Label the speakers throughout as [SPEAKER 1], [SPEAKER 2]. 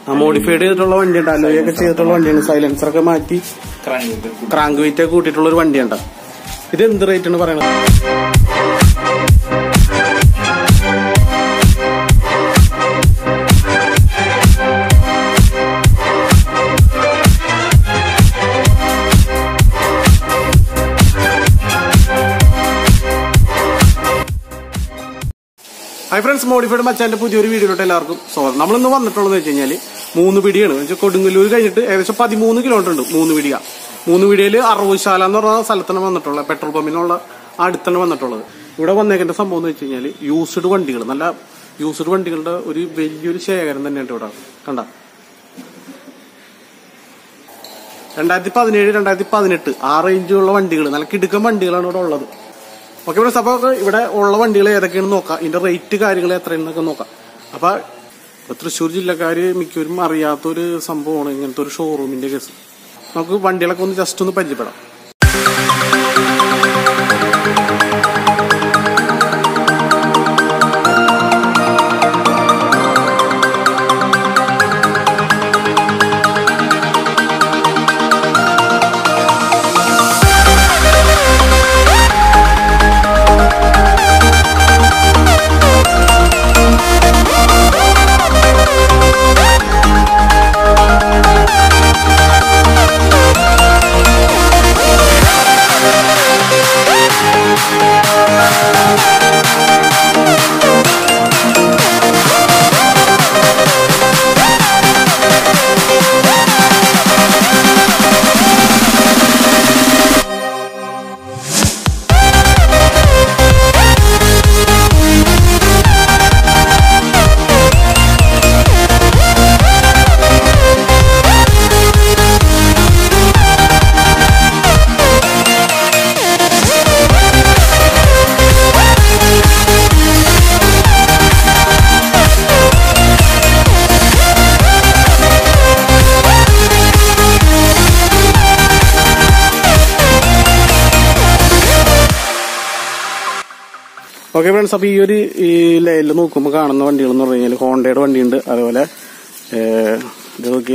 [SPEAKER 1] Modified ചെയ്തിട്ടുള്ള വണ്ടിയുണ്ട് അലോയൊക്കെ ചെയ്തിട്ടുള്ള വണ്ടിയാണ് സൈലൻസർ ഒക്കെ മാറ്റി ക്രാങ്ക് വെയിറ്റ് ഒക്കെ കൂട്ടിയിട്ടുള്ള ഒരു വണ്ടിയുണ്ട് ഇത് എന്ത് റേറ്റ് ആണ് പറയണത് ഹൈ ഫ്രണ്ട്സ് മോഡിഫൈഡ് മച്ചാന്റെ പുതിയൊരു വീഡിയോയിലോട്ട് എല്ലാവർക്കും സ്വാഗതം നമ്മളിന്ന് വന്നിട്ടുള്ളത് വെച്ച് കഴിഞ്ഞാല് മൂന്ന് പിടിയാണ് എന്ന് വെച്ചാൽ കൊടുങ്ങല്ലൂർ കഴിഞ്ഞിട്ട് ഏകദേശം പതിമൂന്ന് കിലോമീറ്റർ ഉണ്ട് മൂന്ന് പിടിയ മൂന്ന് പിടിയില് അറുപശാല എന്ന് പറഞ്ഞ സ്ഥലത്താണ് വന്നിട്ടുള്ളത് പെട്രോൾ പമ്പിനുള്ള അടുത്താണ് വന്നിട്ടുള്ളത് ഇവിടെ വന്നേക്കുന്ന സംഭവം എന്ന് വെച്ച് കഴിഞ്ഞാല് യൂസ്ഡ് വണ്ടികൾ നല്ല യൂസ്ഡ് വണ്ടികളുടെ ഒരു വലിയൊരു ശേഖരം തന്നെയാണ് ഇവിടെ കണ്ട രണ്ടായിരത്തി പതിനേഴ് രണ്ടായിരത്തി പതിനെട്ട് ആ റേഞ്ചിലുള്ള വണ്ടികൾ നല്ല കിടുക്കൻ വണ്ടികളാണ് ഇവിടെ ഉള്ളത് ഓക്കെ ഫ്രണ്ട്സ് അപ്പൊ ഇവിടെ ഉള്ള വണ്ടികൾ ഏതൊക്കെയാണെന്ന് നോക്കാം ഇതിന്റെ റേറ്റ് കാര്യങ്ങൾ എത്രയെന്നൊക്കെ നോക്കാം അപ്പൊ ഇപ്പൊ തൃശ്ശൂർ ജില്ലക്കാര് മിക്കവരും അറിയാത്തൊരു സംഭവമാണ് ഇങ്ങനത്തെ ഒരു ഷോറൂമിന്റെ കേസ് നമുക്ക് വണ്ടികളൊക്കെ ഒന്ന് ജസ്റ്റ് ഒന്ന് പരിചയപ്പെടാം ഓക്കെ ഫ്രണ്ട്സ് അപ്പൊ ഈ ഒരു ഈ ലൈനിൽ നോക്കുമ്പോൾ കാണുന്ന വണ്ടികൾ എന്ന് പറഞ്ഞു കഴിഞ്ഞാൽ ഹോണ്ടയുടെ വണ്ടിയുണ്ട് അതുപോലെ ഏഹ്, ഇത് നോക്കി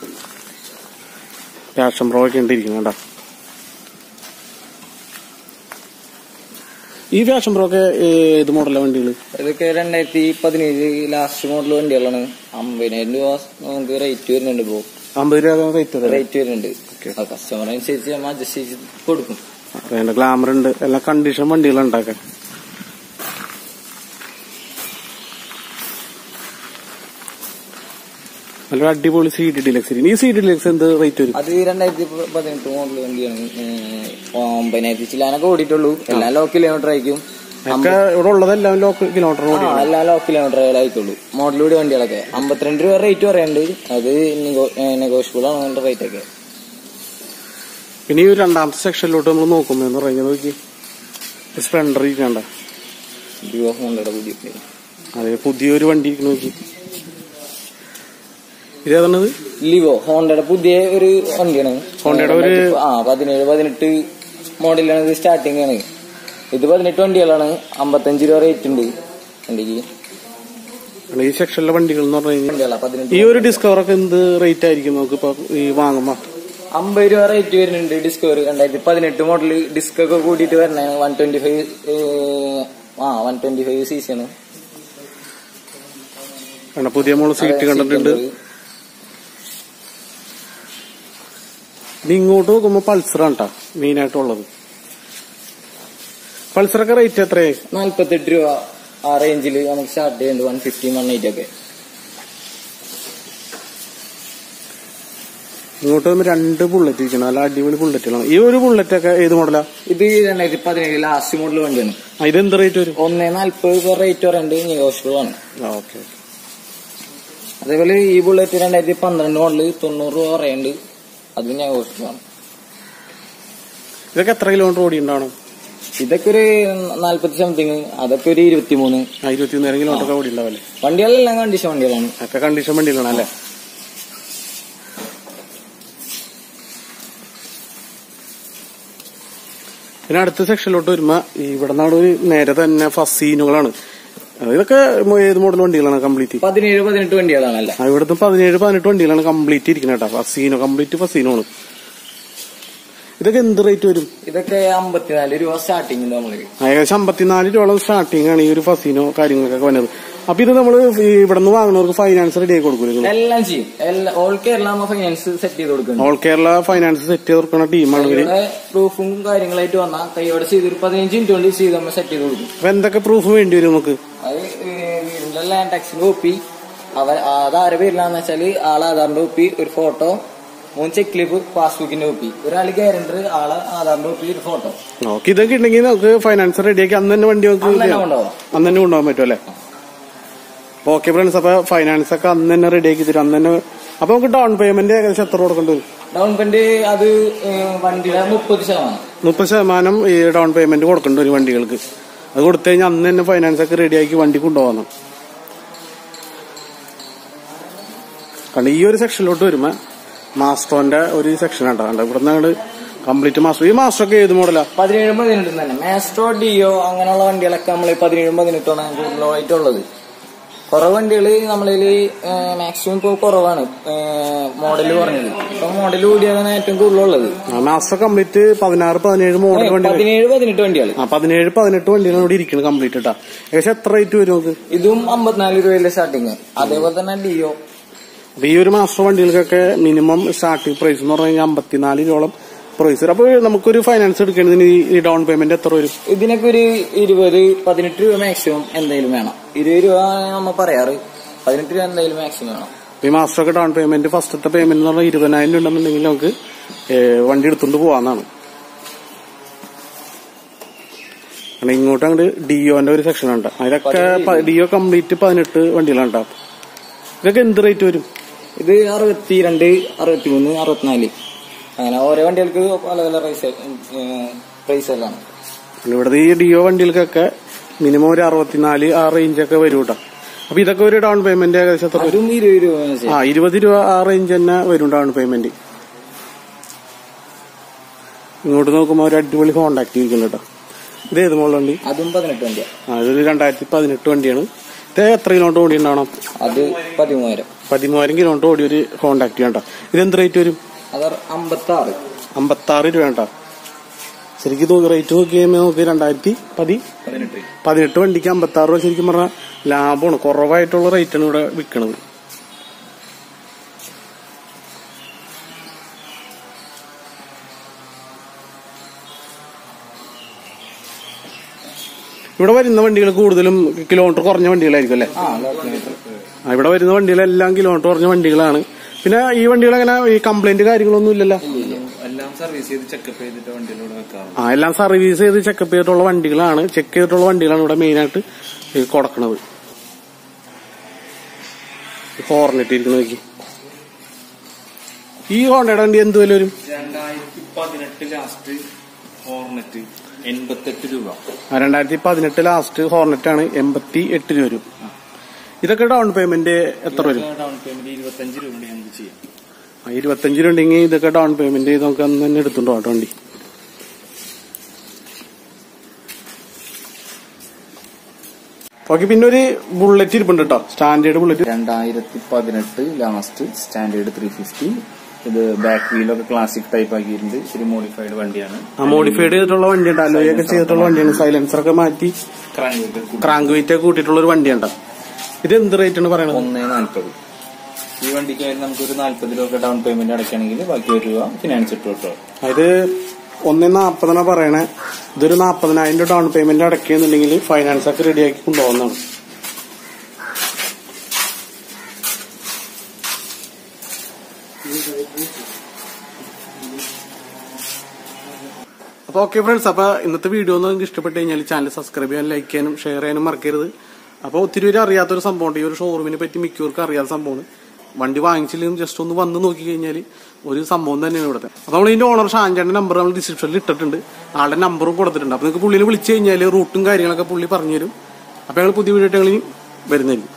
[SPEAKER 1] പാഷൻ പ്രോ ഒക്കെ ഉണ്ട് ഇരിക്കുന്നത് കേട്ടോ ഈ ഫാഷൻ പ്രോ ഒക്കെ ഏത് മോഡലാണ് വണ്ടികൾ
[SPEAKER 2] ഇതൊക്കെ രണ്ടായിരത്തി പതിനേഴ് ലാസ്റ്റ് മോഡൽ വണ്ടികളാണ് അമ്പതിനായിരം രൂപ നമുക്ക് റേറ്റ് വരുന്നുണ്ട് ഇപ്പോ
[SPEAKER 1] അമ്പത് രൂപ റേറ്റ്
[SPEAKER 2] റേറ്റ് വരുന്നുണ്ട് കസ്റ്റമർ അനുസരിച്ച് നമ്മൾ അഡ്ജസ്റ്റ് ചെയ്ത് കൊടുക്കും
[SPEAKER 1] അതിന്റെ ഗ്ലാമർ ഉണ്ട് എല്ലാം കണ്ടീഷൻ വണ്ടികൾ ഉണ്ടാക്കാൻ നല്ല അടിപൊളി സി ഡി ഡിലക്സ് ഈ സി ഡി ഡിലക്സ് എന്ത് റേറ്റ് വരും
[SPEAKER 2] അത് രണ്ടായിരത്തി പതിനെട്ട് മോഡൽ വണ്ടിയാണ് ഏഹ്, ഒമ്പതിനായിരത്തി ചില്ലാനൊക്കെ ഓടിയിട്ടുള്ളൂ എല്ലാം ലോ കിലോമീറ്റർ ആയിരിക്കും
[SPEAKER 1] ഒക്കെ ഇവിടെ ഉള്ളതെല്ലാം ലോക്കൽ കിലോമീറ്റർ
[SPEAKER 2] ആ എല്ലാം ലോ കിലോമീറ്റർ ആയിക്കുള്ളൂ മോഡൽ കൂടി വണ്ടികളൊക്കെ അമ്പത്തിരണ്ട് രൂപ റേറ്റ് പറയുന്നുണ്ട് അത് നെഗോഷ്യബിൾ ആണ് അതിന്റെ റേറ്റ് ഒക്കെ
[SPEAKER 1] പിന്നെ ഈ ഒരു രണ്ടാമത്തെ സെക്ഷനിലോട്ട് നമ്മൾ നോക്കുമ്പോൾ എന്ന് പറയുന്നത് നോക്കി സ്പ്ലെൻഡർ ഇരിക്കണ്ട
[SPEAKER 2] രൂപ ഹോണ്ടയുടെ പുതിയ
[SPEAKER 1] അതെ പുതിയൊരു വണ്ടി ഇരിക്കുന്ന നോക്കി ഇതേതാണത്
[SPEAKER 2] ലിവോ ഹോണ്ടയുടെ പുതിയ ഒരു വണ്ടിയാണ്
[SPEAKER 1] ഹോണ്ടയുടെ ഒരു-
[SPEAKER 2] ആ പതിനേഴ് പതിനെട്ട് മോഡലാണ് ഇത് സ്റ്റാർട്ടിംഗ് ആണ് ഇത് പതിനെട്ട് വണ്ടികളാണ് അമ്പത്തഞ്ച് രൂപ റേറ്റ് ഉണ്ട് വണ്ടിക്ക്
[SPEAKER 1] ഈ സെക്ഷനിലെ വണ്ടികൾ എന്ന് പറഞ്ഞു കഴിഞ്ഞാൽ
[SPEAKER 2] വണ്ടികളാ പതിനെട്ട്
[SPEAKER 1] ഈ ഒരു ഡിസ്കവർ ഒക്കെ എന്ത് റേറ്റ് ആയിരിക്കും നമുക്ക് ഇപ്പൊ ഈ വാങ്ങുമ്പോ
[SPEAKER 2] അമ്പത് രൂപ റേറ്റ് വരുന്നുണ്ട് ഡിസ്കവർ രണ്ടായിരത്തി പതിനെട്ട് മോഡൽ ഡിസ്ക് ഒക്കെ കൂട്ടിയിട്ട് വരണേ വൺ ട്വന്റി ഫൈവ് ആ one twenty five C C ആണ്
[SPEAKER 1] കാരണം പുതിയ മോള് സീറ്റ് കണ്ടിട്ടുണ്ട് ഇനി ഇങ്ങോട്ട് നോക്കുമ്പോ പൾസറാണ് കേട്ടോ മെയിൻ ആയിട്ടുള്ളത് പൾസറൊക്കെ റേറ്റ് എത്രയായി
[SPEAKER 2] നാല്പത്തെട്ട് രൂപ ആ റേഞ്ചിൽ നമുക്ക് സ്റ്റാർട്ട് ചെയ്യുന്നുണ്ട് വൺ ഫിഫ്റ്റി വൺ എയ്റ്റ് ഒക്കെ
[SPEAKER 1] ഇങ്ങോട്ട് വരുമ്പോ രണ്ട് ബുള്ളറ്റ് ഇരിക്കണം നല്ല അടിപൊളി ബുള്ളറ്റുകളാണ് ഈ ഒരു ബുള്ളറ്റ് ഒക്കെ ഏത് മോഡലാ
[SPEAKER 2] ഇത് രണ്ടായിരത്തി പതിനേഴ് ലാസ്റ്റ് മോഡൽ വണ്ടിയാണ്
[SPEAKER 1] ആ, ഇതെന്ത് റേറ്റ് വരും
[SPEAKER 2] ഒന്നേ നാല്പത് റേറ്റ് പറയുന്നുണ്ട് നെഗോഷ്യബിൾ ആണ്
[SPEAKER 1] ഓക്കെ
[SPEAKER 2] അതേപോലെ ഈ ബുള്ളറ്റ് രണ്ടായിരത്തി പന്ത്രണ്ട് മോഡല് തൊണ്ണൂറ് രൂപ പറയുന്നുണ്ട് അത് നെഗോഷ്യബിൾ ആണ്
[SPEAKER 1] ഇതൊക്കെ എത്ര കിലോമീറ്റർ ഓടി ഉണ്ടാവണം
[SPEAKER 2] ഇതൊക്കെ ഒരു നാല്പത്തി സംതിങ് അതൊക്കെ ഒരു ഇരുപത്തിമൂന്ന്
[SPEAKER 1] ആ ഇരുപത്തി നേരം കിലോമീറ്റർ ഒക്കെ ഓടി ഉണ്ടാവല്ലേ
[SPEAKER 2] വണ്ടികളെല്ലാം കണ്ടീഷൻ വണ്ടികളാണ്
[SPEAKER 1] ഒക്കെ കണ്ടീഷൻ വണ്ടികളാണ് അല്ലേ പിന്നെ അടുത്ത സെക്ഷനിലോട്ട് വരുമ്പോ ഇവിടെ നിന്നാണ് ഒരു നേരെ തന്നെ ഫസീനുകളാണ് ഇതൊക്കെ മോ- ഏത് മോഡൽ വണ്ടികളാണ് കംപ്ലീറ്റ്
[SPEAKER 2] പതിനേഴ് പതിനെട്ട് വണ്ടികളാണല്ല
[SPEAKER 1] ഇവിടുത്തെ പതിനേഴ് പതിനെട്ട് വണ്ടികളാണ് കംപ്ലീറ്റ് ഇരിക്കുന്നത് കേട്ടോ ഫസീനോ കംപ്ലീറ്റ് ഫസീനോ ആണ് ഇതൊക്കെ എന്ത് റേറ്റ് വരും
[SPEAKER 2] ഇതൊക്കെ അമ്പത്തിനാല് രൂപ സ്റ്റാർട്ടിങ് നമ്മള്
[SPEAKER 1] ഏകദേശം അമ്പത്തിനാല് രൂപ സ്റ്റാർട്ടിംഗ് ആണ് ഈ ഒരു ഫസീനോ കാര്യങ്ങൾക്കൊക്കെ വന്നത് അപ്പൊ ഇത് നമ്മൾ ഇവിടെ നിന്ന് വാങ്ങുന്നവർക്ക് ഫൈനാൻസ് റെഡി ആക്കി കൊടുക്കും
[SPEAKER 2] എല്ലാം ചെയ്യും എല്ലാ ഓൾ കേരള ഫൈനാൻസ് സെറ്റ് ചെയ്ത് കൊടുക്കുന്നുണ്ട്
[SPEAKER 1] ഓൾ കേരള ഫൈനാൻസ് സെറ്റ് ചെയ്ത് കൊടുക്കുന്ന ടീമാണ് ഇവര്
[SPEAKER 2] ഇവിടെ പ്രൂഫും കാര്യങ്ങളായിട്ട് വന്നാൽ കൈയോടെ ചെയ്ത് ഒരു പതിനഞ്ച് മിനിറ്റ് കൊണ്ട് ചെയ്ത് നമ്മൾ സെറ്റ് ചെയ്ത് കൊടുക്കും
[SPEAKER 1] അപ്പൊ എന്തൊക്കെ പ്രൂഫ് വേണ്ടി വരും നമുക്ക്
[SPEAKER 2] അത് ഏഹ് വീടിന്റെ ലാൻഡ് ടാക്സിന്റെ കോപ്പി അവർ അത് ആരെ പേരിലാന്ന് വെച്ചാല് ആളെ ആധാറിന്റെ കോപ്പി ഒരു ഫോട്ടോ മൂന്ന് ചെക്ക് ക്ലിപ്പ് പാസ്ബുക്കിന്റെ കോപ്പി ഒരാൾ ഗ്യാരണ്ടർ ആളെ ആധാറിന്റെ കോപ്പി ഒരു ഫോട്ടോ
[SPEAKER 1] ഓക്കെ ഇതൊക്കെ ഉണ്ടെങ്കിൽ നമുക്ക് ഫൈനാൻസ് റെഡിയാക്കി അന്ന് തന്നെ വണ്ടി നമുക്ക്
[SPEAKER 2] അന്ന് തന്നെ
[SPEAKER 1] ചെയ്യാം.
[SPEAKER 2] കൊണ്ടുപോകാം
[SPEAKER 1] അന്ന് തന്നെ കൊണ്ടുപോകാൻ പറ്റും അല്ലേ ഓക്കെ ഫ്രണ്ട്സ് അപ്പൊ ഫൈനാൻസ് ഒക്കെ അന്ന് തന്നെ റെഡിയാക്കി തരും അന്ന് തന്നെ അപ്പൊ നമുക്ക് ഡൗൺ പേയ്മെന്റ് ഏകദേശം എത്ര കൊടുക്കേണ്ടി വരും
[SPEAKER 2] ഡൗൺ പേയ്മെന്റ് അത് ഏഹ് വണ്ടിയുടെ മുപ്പത് ശതമാനം
[SPEAKER 1] മുപ്പത് ശതമാനം ഈ ഡൗൺ പേയ്മെന്റ് കൊടുക്കേണ്ടി വരും വണ്ടികൾക്ക് അത് കൊടുത്തു കഴിഞ്ഞാൽ അന്ന് തന്നെ ഫൈനാൻസ് ഒക്കെ റെഡിയാക്കി വണ്ടി കൊണ്ടുപോകണം കാരണം ഈ ഒരു സെക്ഷനിലോട്ട് വരുമ്പോ മാസ്റ്റോന്റെ ഒരു സെക്ഷൻ ഉണ്ടാകണ്ട ഇവിടെ നിന്ന് കംപ്ലീറ്റ് മാസ്റ്റർ ഈ മാസ്റ്റർ ഒക്കെ ഏത് മോഡലാ
[SPEAKER 2] പതിനേഴും പതിനെട്ടും തന്നെ മാസ്ട്രോ ഡിയോ അങ്ങനെയുള്ള വണ്ടികളൊക്കെ നമ്മൾ പതിനേഴും പതിനെട്ടുമാണ് കൂടുതലായിട്ടുള്ളത് കുറവ് വണ്ടികൾ നമ്മളിൽ മാക്സിമം ഇപ്പോൾ കുറവാണ് മോഡൽ കുറഞ്ഞത് ഇപ്പൊ മോഡൽ കൂടിയതാണ് ഏറ്റവും കൂടുതലുള്ളത്
[SPEAKER 1] മാസ്റ്റർ കംപ്ലീറ്റ് പതിനാറ് പതിനേഴ് മോഡൽ വണ്ടി
[SPEAKER 2] പതിനേഴ് പതിനെട്ട് വണ്ടികൾ
[SPEAKER 1] ആ പതിനേഴ് പതിനെട്ട് വണ്ടികളാണ് ഇവിടെ ഇരിക്കുന്നത് കംപ്ലീറ്റ് ഇട്ടാ ഏകദേശം എത്ര റേറ്റ് വരും നമുക്ക്
[SPEAKER 2] ഇതും അമ്പത്തിനാല് രൂപയിലെ സ്റ്റാർട്ടിങ് അതേപോലെ തന്നെ ഡിയോ
[SPEAKER 1] അപ്പൊ ഈ ഒരു മാസ്റ്റർ വണ്ടികൾക്കൊക്കെ മിനിമം സ്റ്റാർട്ടിംഗ് പ്രൈസ് എന്ന് പറഞ്ഞു കഴിഞ്ഞാൽ അമ്പത്തിനാല് രൂപയോളം പ്രൈസ് വരും അപ്പൊ നമുക്കൊരു ഫൈനാൻസ് എടുക്കേണ്ടതിന് ഈ ഡൗൺ പേയ്മെന്റ് എത്ര വരും
[SPEAKER 2] ഇതിനൊക്കെ ഒരു ഇരുപത് പതിനെട്ട് രൂപ മാക്സിമം എന്തായാലും വേണം ഇരുപത് രൂപ നമ്മൾ പറയാറ് പതിനെട്ട് രൂപ എന്തായാലും മാക്സിമം വേണം
[SPEAKER 1] ഈ മാസ്റ്റർ ഒക്കെ ഡൗൺ പേയ്മെന്റ് ഫസ്റ്റത്തെ പേയ്മെന്റ് എന്ന് പറഞ്ഞാൽ ഇരുപതിനായിരം രൂപ ഉണ്ടെന്നുണ്ടെങ്കിൽ നമുക്ക് ഏ, വണ്ടി എടുത്തുകൊണ്ട് പോവാന്നാണ് കാരണം ഇങ്ങോട്ട് അങ്ങോട്ട് ഡിയോന്റെ ഒരു സെക്ഷൻ ഉണ്ട് അതിലൊക്കെ പ- ഡിയോ കംപ്ലീറ്റ് പതിനെട്ട് വണ്ടികളുണ്ട് ഇതൊക്കെ എന്ത് റേറ്റ് വരും
[SPEAKER 2] ഇത് അറുപത്തിരണ്ട് അറുപത്തിമൂന്ന് അറുപത്തിനാല് അങ്ങനെ ഓരോ വണ്ടികൾക്ക് പല പല പ്രൈസ് പ്രൈസുകളാണ്
[SPEAKER 1] പിന്നെ ഇവിടുത്തെ ഈ ഡിയോ വണ്ടികൾക്കൊക്കെ മിനിമം ഒരു അറുപത്തിനാല് ആ റേഞ്ചൊക്കെ വരും കേട്ടോ അപ്പൊ ഇതൊക്കെ ഒരു ഡൗൺ പേയ്മെന്റ് ഏകദേശം എത്ര വരും
[SPEAKER 2] അതും ഇരുപത് രൂപ വെച്ച്.
[SPEAKER 1] ആ ഇരുപത് രൂപ ആ റേഞ്ച് തന്നെ വരും ഡൗൺ പേയ്മെന്റ് ഇങ്ങോട്ട് നോക്കുമ്പോൾ ഒരു അടിപൊളി കോണ്ടാക്ട് ഇരിക്കുന്നു കേട്ടോ ഇത് ഏത് മോളിൽ വണ്ടി
[SPEAKER 2] അതും പതിനെട്ട് വണ്ടിയാ
[SPEAKER 1] ആ ഇതൊരു രണ്ടായിരത്തി പതിനെട്ട് വണ്ടിയാണ് ഇത് എത്ര കിലോമീറ്റർ ഓടി ഉണ്ടാവണം
[SPEAKER 2] അത് പതിമൂവായിരം
[SPEAKER 1] പതിമൂവായിരം കിലോമീറ്റർ ഓടി ഒരു കോണ്ടാക്ട് ചെയ്യണ്ട ഇത് എന്ത് റേറ്റ് വരും
[SPEAKER 2] അത് അമ്പത്തി ആറ്
[SPEAKER 1] അമ്പത്താറ് രൂപ കേട്ടോ ശരിക്കും നോക്കി റേറ്റ് നോക്കി കഴിയുമ്പോൾ നോക്കി രണ്ടായിരത്തി പതി
[SPEAKER 2] പതിനെട്ട്
[SPEAKER 1] പതിനെട്ട് വണ്ടിക്ക് അമ്പത്താറ് രൂപ ശരിക്കും പറഞ്ഞാൽ ലാഭമാണ് കുറവായിട്ടുള്ള റേറ്റാണ് ഇവിടെ വിൽക്കുന്നത് ഇവിടെ വരുന്ന വണ്ടികൾ കൂടുതലും കിലോമീറ്റർ കുറഞ്ഞ വണ്ടികളായിരിക്കും അല്ലേ
[SPEAKER 2] ആ ലോക്കൽ
[SPEAKER 1] ആ, ഇവിടെ വരുന്ന വണ്ടികളെല്ലാം കിലോമീറ്റർ കുറഞ്ഞ വണ്ടികളാണ് പിന്നെ ഈ വണ്ടികൾ അങ്ങനെ ഈ കംപ്ലൈന്റ് കാര്യങ്ങളൊന്നും ഇല്ലല്ലോ
[SPEAKER 3] എല്ലാം സർവീസ് ചെയ്ത് ചെക്കപ്പ് ചെയ്തിട്ട് വണ്ടിയിലൂടെ വെക്കാറുണ്ട്
[SPEAKER 1] ആ എല്ലാം സർവീസ് ചെയ്ത് ചെക്കപ്പ് ചെയ്തിട്ടുള്ള വണ്ടികളാണ് ചെക്ക് ചെയ്തിട്ടുള്ള വണ്ടികളാണ് ഇവിടെ മെയിൻ ആയിട്ട് ഈ കൊടുക്കണത് ഹോർനെറ്റ് ഇരിക്കണ നോക്കി ഈ ഹോണ്ടയുടെ വണ്ടി എന്ത് വില വരും
[SPEAKER 3] രണ്ടായിരത്തി പതിനെട്ട് ലാസ്റ്റ് ഹോർണറ്റ് എൺപത്തെട്ട് രൂപ
[SPEAKER 1] ആ, രണ്ടായിരത്തി പതിനെട്ട് ലാസ്റ്റ് ഹോർനെറ്റ് ആണ് എൺപത്തി എട്ട് രൂപ വരും ഇതൊക്കെ ഡൗൺ പേയ്മെന്റ് എത്ര വരും
[SPEAKER 3] ഡൗൺ പേയ്മെന്റ് ഇരുപത്തഞ്ച് രൂപ നമുക്ക് ചെയ്യാം
[SPEAKER 1] ആ, ഇരുപത്തഞ്ച് രൂപ ഉണ്ടെങ്കിൽ ഇതൊക്കെ ഡൗൺ പേയ്മെന്റ് ചെയ്ത് നമുക്ക് അന്ന് തന്നെ എടുത്തുണ്ടോ കേട്ടോ വണ്ടി ഓക്കെ പിന്നെ ഒരു ബുള്ളറ്റ് ഇരിപ്പുണ്ട് കേട്ടോ സ്റ്റാൻഡേർഡ് ബുള്ളറ്റ്
[SPEAKER 3] രണ്ടായിരത്തി പതിനെട്ട് ലാസ്റ്റ് സ്റ്റാൻഡേർഡ് ത്രീ ഫിഫ്റ്റി ഇത് ബാക്ക് വീലൊക്കെ ക്ലാസിക് ടൈപ്പ് ആക്കിയിട്ടുണ്ട് ഒരു മോഡിഫൈഡ് വണ്ടിയാണ്
[SPEAKER 1] ആ മോഡിഫൈഡ് ചെയ്തിട്ടുള്ള വണ്ടിയുണ്ട് അലോയൊക്കെ ചെയ്തിട്ടുള്ള വണ്ടിയാണ് സൈലൻസർ ഒക്കെ മാറ്റി
[SPEAKER 3] ക്രാങ്ക്
[SPEAKER 1] ക്രാങ്ക് വെയിറ്റ് ഒക്കെ കൂട്ടിയിട്ടുള്ള ഒരു വണ്ടിയുണ്ട് ഇത് എന്ത് റേറ്റ് ആണ് പറയണത്
[SPEAKER 3] ഒന്ന് നാൽപ്പത് ഈ വണ്ടിക്ക് നമുക്കൊരു നാൽപ്പത് രൂപ ഡൗൺ പേയ്മെന്റ് അടയ്ക്കുകയാണെങ്കിൽ ബാക്കി ഒരു രൂപ ഫിനാൻസ് ഇട്ട് കിട്ടും
[SPEAKER 1] അത് ഒന്ന് നാപ്പതെന്നാ പറയണേ ഇതൊരു നാപ്പതിനായിരം രൂപ ഡൗൺ പേയ്മെന്റ് അടയ്ക്കുന്നുണ്ടെങ്കിൽ ഫൈനാൻസ് ഒക്കെ റെഡിയാക്കി കൊണ്ടുപോകുന്നതാണ് അപ്പൊ ഓക്കെ ഫ്രണ്ട്സ് അപ്പൊ ഇന്നത്തെ വീഡിയോ ഒന്ന് നിങ്ങൾക്ക് ഇഷ്ടപ്പെട്ട് കഴിഞ്ഞാൽ ചാനൽ സബ്സ്ക്രൈബ് ചെയ്യാനും ലൈക്ക് ചെയ്യാനും ഷെയർ ചെയ്യാനും മറക്കരുത് അപ്പൊ ഒത്തിരി പേര് അറിയാത്തൊരു സംഭവമുണ്ട് ഈ ഒരു ഷോറൂമിനെ പറ്റി മിക്കവർക്കും അറിയാത്ത സംഭവമാണ് വണ്ടി വാങ്ങിച്ചില്ലെങ്കിലും ജസ്റ്റ് ഒന്ന് വന്ന് നോക്കി കഴിഞ്ഞാൽ ഒരു സംഭവം തന്നെയാണ് ഇവിടുത്തെ അപ്പൊ നമ്മൾ ഇതിന്റെ ഓണർ ഷാൻചാന്റെ നമ്പർ നമ്മൾ ഡിസ്ക്രിപ്ഷനിൽ ഇട്ടിട്ടുണ്ട് ആളുടെ നമ്പറും കൊടുത്തിട്ടുണ്ട് അപ്പൊ നിങ്ങൾക്ക് പുള്ളിനെ വിളിച്ചു കഴിഞ്ഞാൽ റൂട്ടും കാര്യങ്ങളൊക്കെ പുള്ളി പറഞ്ഞുതരും അപ്പൊ ഞങ്ങൾ പുതിയ വീഡിയോ ഞങ്ങൾ ഇനി വരുന്നതായിരിക്കും